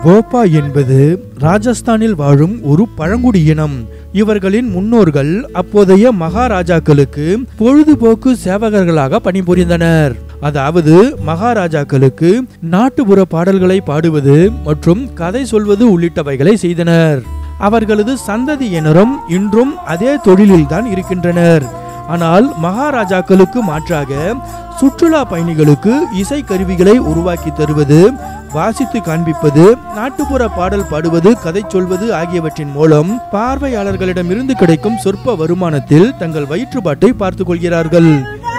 போப்பா என்பது ராஜஸ்தானில் வாழும் ஒரு பழங்குடி இனம் இவர்களின் முன்னோர்கள் அப்போதைய மகாராஜாக்களுக்கு பொழுதுபோக்கு சேவகர்களாக பணிபுரிந்தனர் அதாவது மகாராஜாக்களுக்கு நாட்டுப்புற பாடல்களை பாடுவது மற்றும் கதை சொல்வது உள்ளிட்டவைகளை செய்தனர் அவர்களது சந்ததியினரும் இன்றும் அதே தொழிலில்தான் இருக்கின்றனர் ஆனால் மகாராஜாக்களுக்கு மாற்றாக சுற்றுலா பயணிகளுக்கு இசை கருவிகளை உருவாக்கி தருவது வாசித்து காண்பிப்பது நாட்டுப்புற பாடல் பாடுவது கதை சொல்வது ஆகியவற்றின் மூலம் பார்வையாளர்களிடமிருந்து கிடைக்கும் சொற்ப வருமானத்தில் தங்கள் வயிற்றுப்பாட்டை பார்த்துக் கொள்கிறார்கள்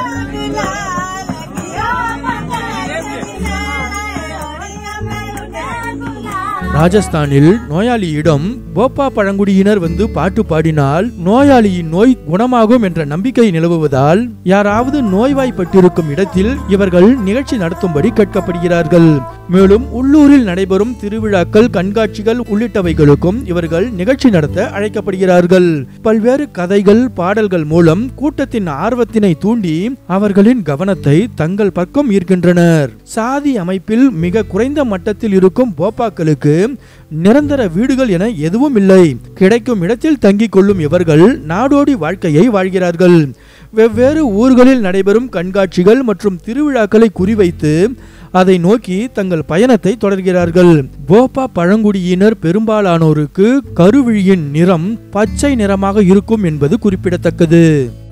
ராஜஸ்தானில் நோயாளியிடம் போப்பா பழங்குடியினர் வந்து பாட்டு பாடினால் நோயாளியின் நோய் குணமாகும் என்ற நம்பிக்கை நிலவுவதால் யாராவது நோய்வாய்ப்பட்டிருக்கும் இடத்தில் இவர்கள் நிகழ்ச்சி நடத்தும்படி கேட்கப்படுகிறார்கள் மேலும் உள்ளூரில் நடைபெறும் திருவிழாக்கள் கண்காட்சிகள் உள்ளிட்டவைகளுக்கும் இவர்கள் நிகழ்ச்சி நடத்த அழைக்கப்படுகிறார்கள் பல்வேறு கதைகள் பாடல்கள் மூலம் கூட்டத்தின் ஆர்வத்தினை தூண்டி அவர்களின் கவனத்தை தங்கள் பக்கம் ஈர்க்கின்றனர் சாதி அமைப்பில் மிக குறைந்த மட்டத்தில் இருக்கும் போப்பாக்களுக்கு நிரந்தர வீடுகள் என எதுவும் இல்லை கிடைக்கும் இடத்தில் தங்கிக் கொள்ளும் இவர்கள் நாடோடி வாழ்க்கையை வாழ்கிறார்கள் வெவ்வேறு ஊர்களில் நடைபெறும் கண்காட்சிகள் மற்றும் திருவிழாக்களை குறிவைத்து அதை நோக்கி தங்கள் பயணத்தை தொடர்கிறார்கள் போப்பா பழங்குடியினர் பெரும்பாலானோருக்கு கருவிழியின் நிறம் பச்சை நிறமாக இருக்கும் என்பது குறிப்பிடத்தக்கது